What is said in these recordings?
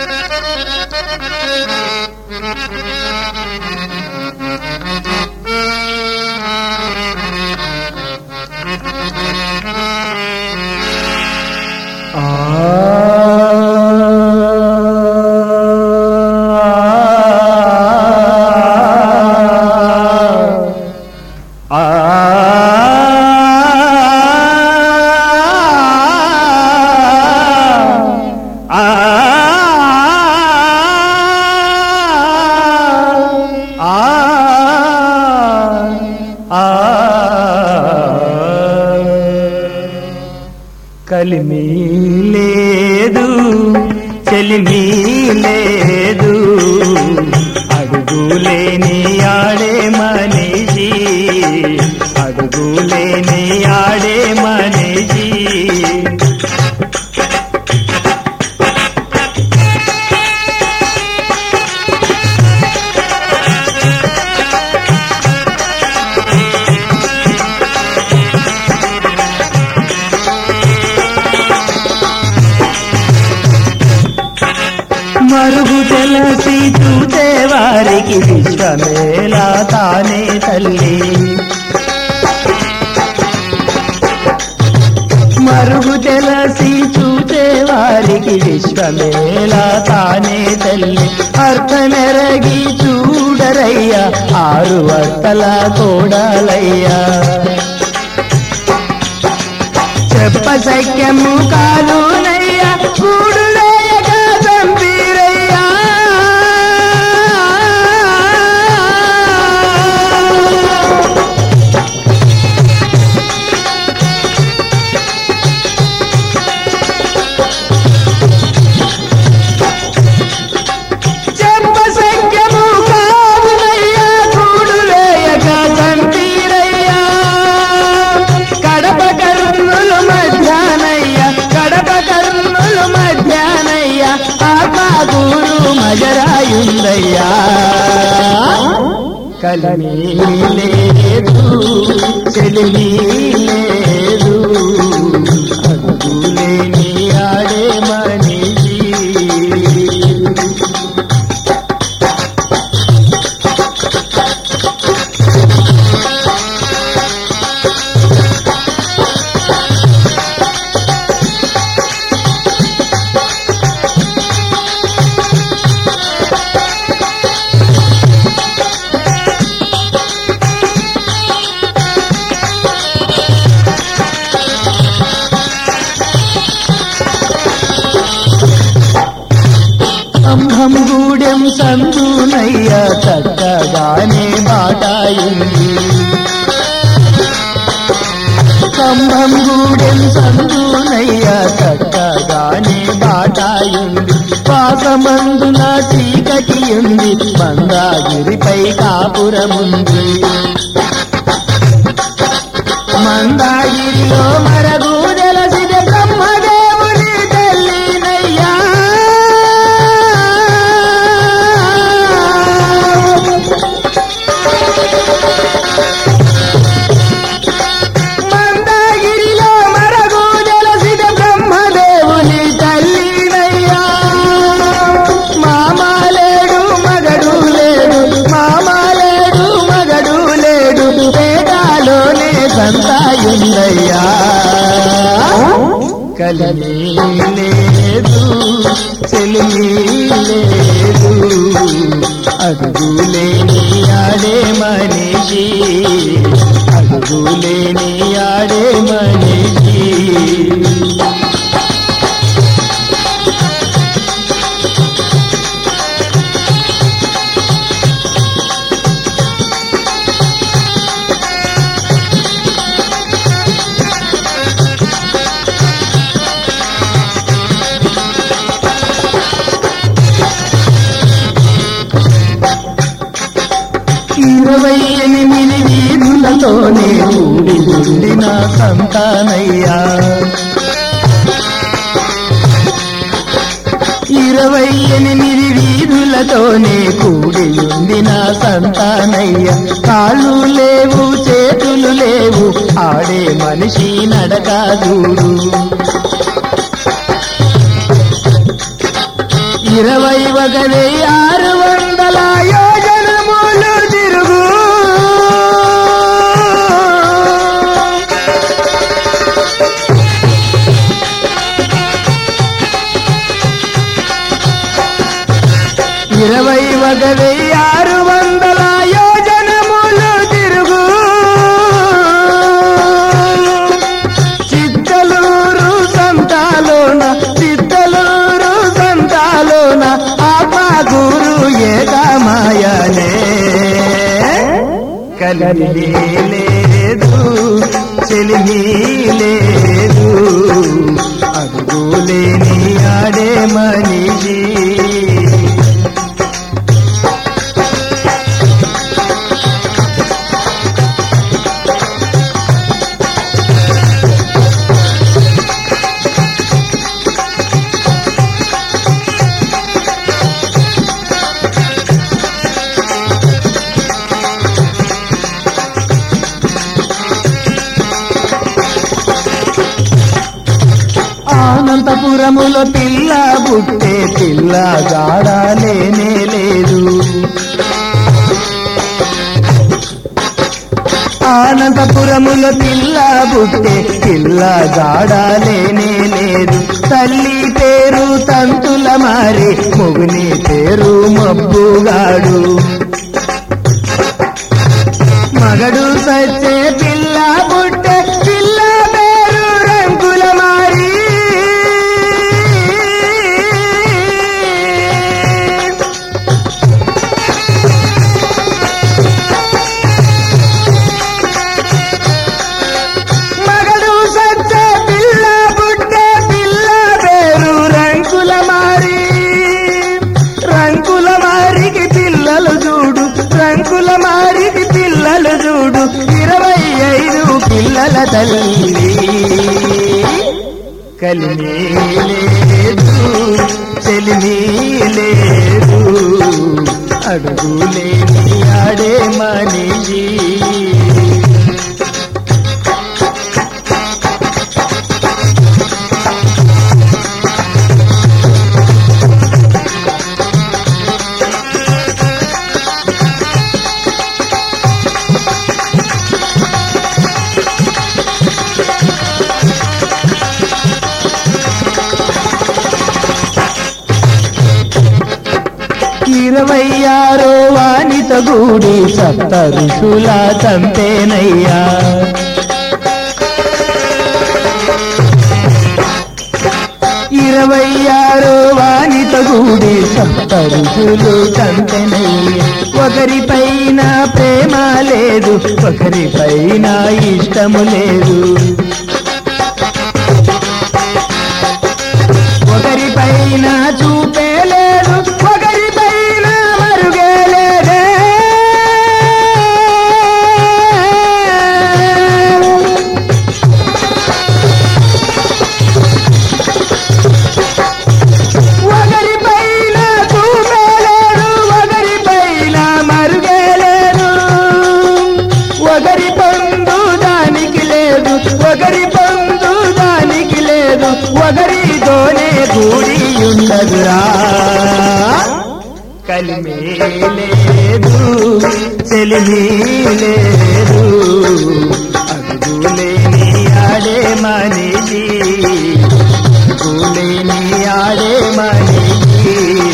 కలిమి లేదు చెలిమి లేదు అడుగులేని ఆడే మనిషి అడుగులేని ఆడే మనిషి మరుగు తెలసి చూసే వారికి విశ్వమేలా తానే తల్లి మరుగు తెలసి చూసే వారికి విశ్వమేలా తానే తల్లి అర్థమెరగి చూడరయ్యా ఆరు వర్తల కోడలయ్యా చెప్ప సఖ్యము కాదునయ్యా కూడులేయక చంపిరయ్యా చెప్ప సఖ్యము కాదునయ్యా కూడులేయక చంపిరయ్యా కడప కర్నులు మధ్యానయ్య కడప కర్నులు మధ్యానయ్య ఆకాగూరు మజరాయుందయ్యా కలిమి లేదు చెలిమి లేదు అడుగులేని ఆడే మనిషి అంబం గూడెం సందునయ్య చక్కగానే బాటాయింది కంభం గూడెం సందునయ్య చక్కగానే బాటాయింది పాసమందున చీకటి ఉంది మందాగిరిపై కాపురముంది మందాగిరిలో మరగు జలసిద బ్రహ్మదేవుని తల్లినయ్యా మందాగిరిలో మరగు జలసిద బ్రహ్మదేవుని తల్లినయ్యా మామాలేడు మగడు లేడు మామాలేడు మగడు లేడు వేదాలోనే సంతాయుందయ్యా కలిమి లేదు చెలిమి లేదు అడుగులేని ఆడే మనిషి అడుగులేని ఆడే మనిషి ఇరవై ఎనిమిది వీధులతోనే కూడి ఉండిన సంతానయ్యా ఇరవై ఎనిమిది వీధులతోనే కూడి ఉండిన సంతానయ్య కాళ్ళు లేవు చేతులు లేవు ఆడే మనిషి నడక చూడు ఇరవై ఒక వెయ్యి ఆరు వందల యోజనములు తిరుగు ఇరవై ఒక వెయ్యి ఆరు వందల యోజనములు తిరుగు చిత్తలూరు సంతాలోన చిత్తలూరు సంతాలోన ఆపాగురు ఏకమాయనే కలిమి లేదు చెలిమి లేదు అడుగులేని ఆడే మనిషి అనంతపురములో పిల్ల బుట్టే పిల్ల గాడాలేనే లేదు అనంతపురములో పిల్ల బుట్టే పిల్ల గాడాలేనే లేదు తల్లి పేరు తంతుల మారి మొగుని పేరు మబ్బుగాడు మగడు సచ్చే పిల్ల పుట్టే పిల్ల పేరు రంగుల మారి మగడు సచ్చే పిల్ల పుట్టే పిల్ల పేరు రంగుల మారి రంగుల మారికి పిల్లలు చూడు రంగుల మారికి పిల్లలు చూడు ఇరవై ఐదు పిల్లల తల్లి కలిమి లేదు చెలిమి లేదు అడుగులేని ఆడే మనిషి ఇరవై ఆరో వానిత గూడి సప్త ఋషుల చంపేనయ్యా ఇరవై ఆరో వానిత గూడి సప్త ఋషులు చంపెనయ్యా ఒకరిపైన ప్రేమ లేదు ఒకరిపైన ఇష్టము లేదు ఒకరిపైన చూపే లేదు ఒకరిపైన మరుగే లేదే ఒకరిపైన చూపే లేదు ఒకరిపైన మరుగే లేదు ఒకరి పండు దానికి లేదు ఒకరి పండు దానికి లేదు ఒకరితోనే కూడి ఉండదురా కలిమి లేదు చెలిమి లేదు అడుగులేని ఆడే మనిషి అడుగులేని ఆడే మనిషి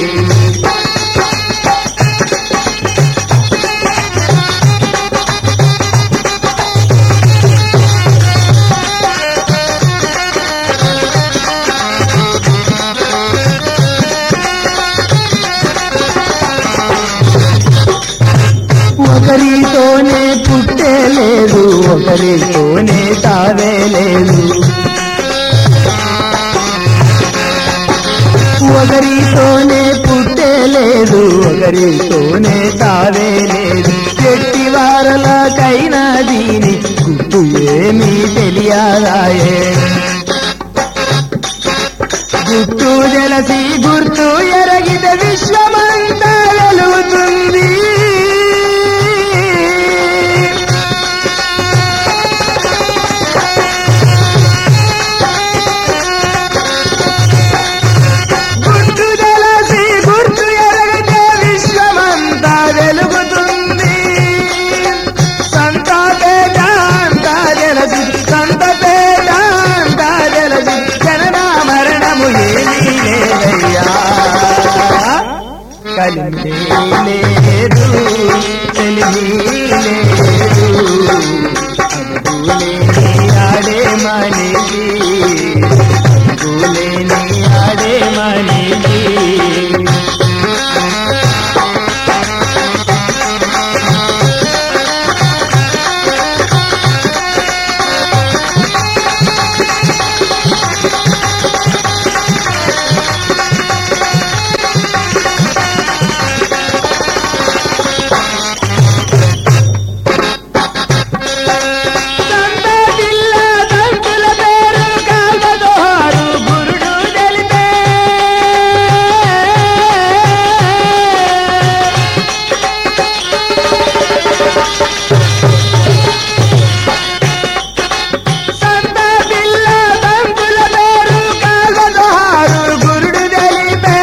ఒకరితోనే పుట్టే లేదు ఒకరితోనే తావే లేదు ఒకరితోనే పుట్టే లేదు ఒకరితోనే తావే లేదు చెట్టి వారలకైనా దీని గుర్తు ఏమీ తెలియదాయే గుర్తు జలసి గుర్తు ఎరగిత విశ్వమంతా వెలుగుతుంది గుర్తు జలసి కలిమి లేదు తెలిమి లేదు అడుగులేని ఆడే మనిషి అడుగులేని ఆడే మనిషి సంతతిల్ల తంతుల పేరు కాల్వదోరు గురుడు తెలిపే సంతతిల్ల తంతుల పేరు కాల్వదోరు గురుడు తెలిపే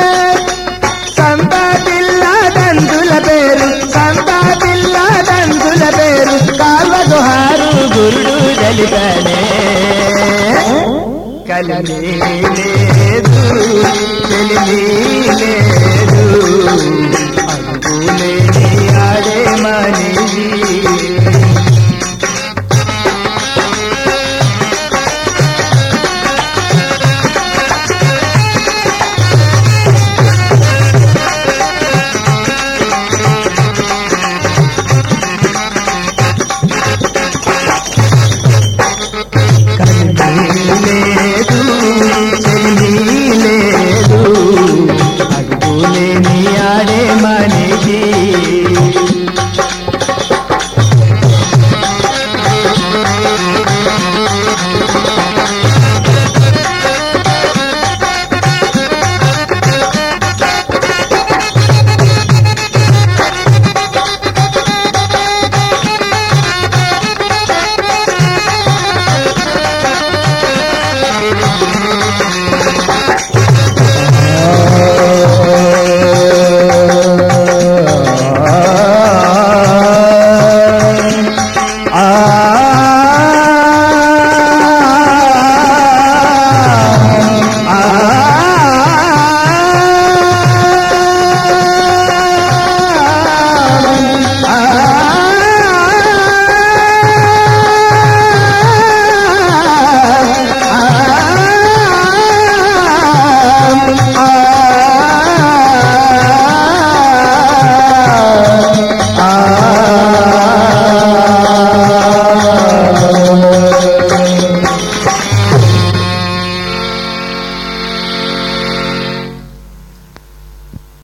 సంతాపిల్ల దంతుల పేరు సంతాపిల్ల దంతుల పేరు కాల్వదుహారు గురుడు జలితనే కలిమి లేదు తెలిమి లేదు అనుకులేని ఆడే మనిషి